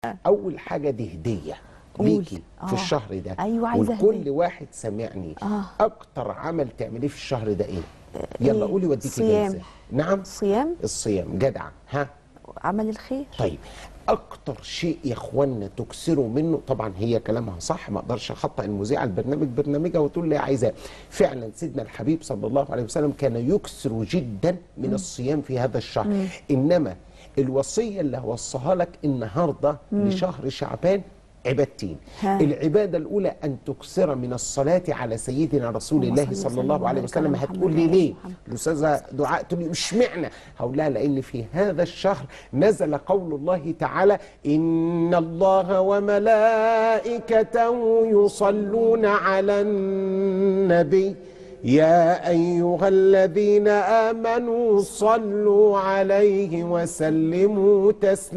اول حاجه دي هديه قول. ليكي في آه. الشهر ده أيوة، عايزة ولكل هدية. واحد سامعني آه. اكتر عمل تعمليه في الشهر ده ايه يلا إيه؟ قولي وديكي صيام. جايزه نعم صيام الصيام جدع ها عمل الخير طيب اكتر شيء يا اخوانا تكسروا منه طبعا هي كلامها صح ما اقدرش اخطئ المذيعه البرنامج برنامجها وتقول لي عايزاه فعلا سيدنا الحبيب صلى الله عليه وسلم كان يكسر جدا من الصيام في هذا الشهر انما الوصيه اللي هوصيها لك النهارده لشهر شعبان عبادتين ها. العبادة الأولى أن تكثر من الصلاة على سيدنا رسول اللهم الله صل صلى وسلم الله عليه وبارك وسلم على هتقول محمد لي وعلى ليه محمد. الأستاذة دعاء تقول لي مش معنى هقول لها لأن في هذا الشهر نزل قول الله تعالى إن الله وملائكته يصلون على النبي يا أيها الذين آمنوا صلوا عليه وسلموا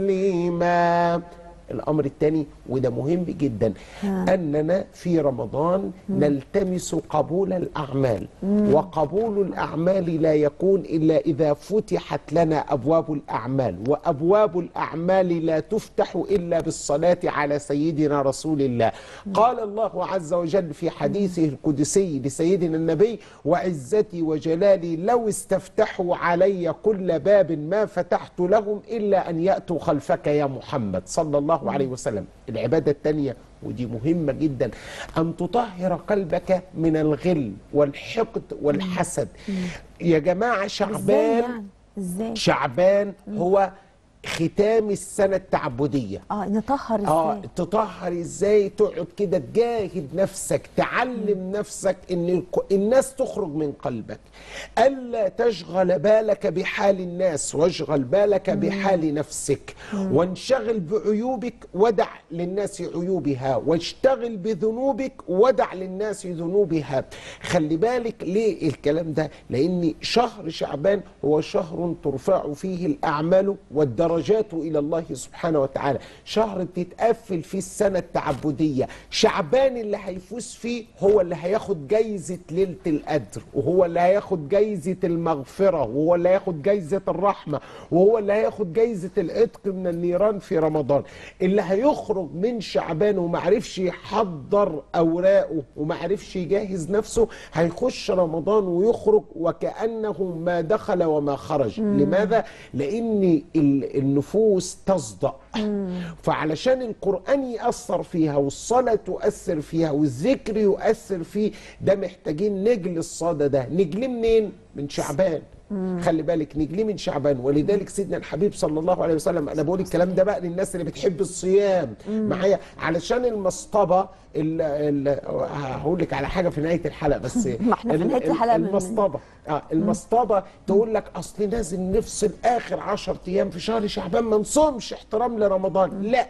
تسليما الأمر الثاني وده مهم جدا أننا في رمضان نلتمس قبول الأعمال وقبول الأعمال لا يكون إلا إذا فتحت لنا أبواب الأعمال وأبواب الأعمال لا تفتح إلا بالصلاة على سيدنا رسول الله قال الله عز وجل في حديثه القدسي لسيدنا النبي وعزتي وجلالي لو استفتحوا علي كل باب ما فتحت لهم إلا أن يأتوا خلفك يا محمد صلى الله عليه وسلم العبادة الثانية ودي مهمة جدا أن تطهر قلبك من الغل والحقد والحسد يا جماعة ازاي شعبان يعني ازاي شعبان هو ختام السنة التعبدية اه نطهر اه ازاي تطهر ازاي تقعد كده تجاهد نفسك تعلم نفسك ان الك- الناس تخرج من قلبك الا تشغل بالك بحال الناس واشغل بالك بحال نفسك وانشغل بعيوبك ودع للناس عيوبها واشتغل بذنوبك ودع للناس ذنوبها خلي بالك ليه الكلام ده لان شهر شعبان هو شهر ترفع فيه الاعمال والدرجات الى الله سبحانه وتعالى شهر بتتقفل فيه السنه التعبديه شعبان اللي هيفوز فيه هو اللي هياخد جايزه ليله القدر وهو اللي هياخد جايزه المغفره وهو اللي هياخد جايزه الرحمه وهو اللي هياخد جايزه العتق من النيران في رمضان اللي هيخرج من شعبان ومعرفش يحضر اوراقه ومعرفش يجهز نفسه هيخش رمضان ويخرج وكانه ما دخل وما خرج لماذا لان ال- النفوس تصدأ فعلشان القرآن يأثر فيها والصلاة تؤثر فيها والذكر يؤثر فيه ده محتاجين نجل الصدى ده نجليه منين؟ من شعبان خلي بالك نجليه من شعبان ولذلك سيدنا الحبيب صلى الله عليه وسلم انا بقول الكلام ده بقى للناس اللي بتحب الصيام معايا علشان المصطبه ال- ال- هقول لك على حاجه في نهايه الحلقه بس ما احنا في ال- نهاية ال- الحلقة من- المصطبه اه المصطبه تقول لك اصل نازل نفصل اخر 10 ايام في شهر شعبان ما نصومش احترام لرمضان لا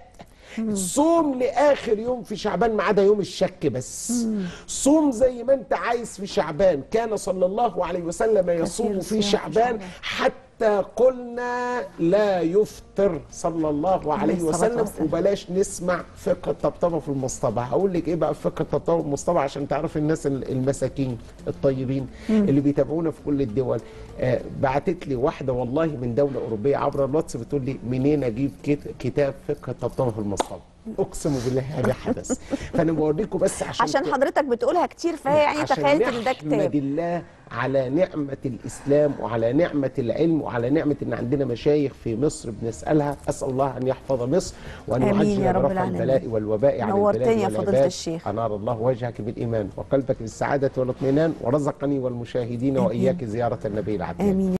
صوم لاخر يوم في شعبان ما عدا يوم الشك بس صوم زي ما انت عايز في شعبان كان صلى الله عليه وسلم يصوم في الصيام في شعبان شعبان. حتى قلنا لا يفطر صلى الله عليه عليه الصلاة وسلم والسلام. وبلاش نسمع فقه الطبطبه في المصطبه هقول لك ايه بقى فقه الطبطبه في المصطبه عشان تعرف الناس ال- المساكين الطيبين اللي بيتابعونا في كل الدول آه بعتت لي واحده والله من دوله اوروبيه عبر الواتس بتقول لي منين اجيب كت- كتاب فقه الطبطبه في المصطبه اقسم بالله هذا حدث فانا بوريكم بس عشان عشان ت- حضرتك بتقولها كتير فهي يعني عشان تخيلت ان ده نحمد كتاب الله على نعمة الإسلام وعلى نعمة العلم وعلى نعمة إن عندنا مشايخ في مصر بنسألها أسأل الله أن يحفظ مصر وأن آمين يعجل يا رب برفع العالمين. البلاء والوباء عن نورتني البلاد يا فضيلة والعباد. الشيخ. أنار الله وجهك بالإيمان وقلبك بالسعادة والاطمئنان ورزقني والمشاهدين وإياك زيارة النبي العدنان امين